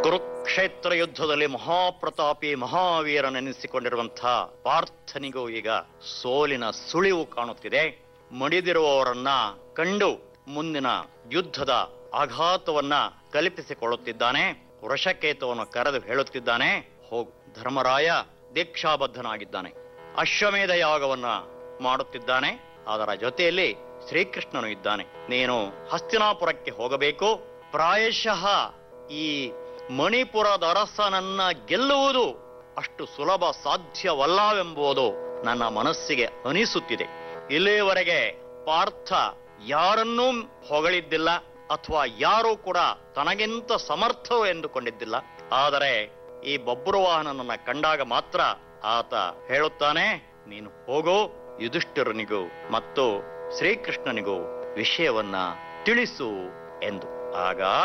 ಕುರುಕ್ಷೇತ್ರ ಯುದ್ಧದಲ್ಲಿ ಮಹಾಪ್ರತಾಪಿ ಮಹಾವೀರನೆನಿಸಿಕೊಂಡಿರುವಂಥ ಪಾರ್ಥನಿಗೂ ಈಗ ಸೋಲಿನ ಸುಳಿವು ಕಾಣುತ್ತಿದೆ ಮಡಿದಿರುವವರನ್ನ ಕಂಡು ಮುಂದಿನ ಯುದ್ಧದ ಆಘಾತವನ್ನ ಕಲ್ಪಿಸಿಕೊಳ್ಳುತ್ತಿದ್ದಾನೆ ವೃಷಕೇತವನ್ನು ಕರೆದು ಹೇಳುತ್ತಿದ್ದಾನೆ ಹೋಗು ಧರ್ಮರಾಯ ದೀಕ್ಷಾಬದ್ಧನಾಗಿದ್ದಾನೆ ಅಶ್ವಮೇಧ ಯಾಗವನ್ನ ಮಾಡುತ್ತಿದ್ದಾನೆ ಅದರ ಜೊತೆಯಲ್ಲಿ ಶ್ರೀಕೃಷ್ಣನು ಇದ್ದಾನೆ ನೀನು ಹಸ್ತಿನಾಪುರಕ್ಕೆ ಹೋಗಬೇಕು ಪ್ರಾಯಶಃ ಈ ಮಣಿಪುರದ ಅರಸನನ್ನ ಗೆಲ್ಲುವುದು ಅಷ್ಟು ಸುಲಭ ಸಾಧ್ಯವಲ್ಲವೆಂಬುದು ನನ್ನ ಮನಸ್ಸಿಗೆ ಅನಿಸುತ್ತಿದೆ ಇಲ್ಲಿಯವರೆಗೆ ಪಾರ್ಥ ಯಾರನ್ನೂ ಹೊಗಳಿದ್ದಿಲ್ಲ ಅಥವಾ ಯಾರೂ ಕೂಡ ತನಗಿಂತ ಸಮರ್ಥ ಎಂದುಕೊಂಡಿದ್ದಿಲ್ಲ ಆದರೆ ಈ ಬಬ್ರುವಾಹನನನ್ನ ಕಂಡಾಗ ಮಾತ್ರ ಆತ ಹೇಳುತ್ತಾನೆ ನೀನು ಹೋಗು ಯುಧಿಷ್ಠಿರನಿಗೂ ಮತ್ತು ಶ್ರೀಕೃಷ್ಣನಿಗೂ ವಿಷಯವನ್ನ ತಿಳಿಸು ಎಂದು ಆಗ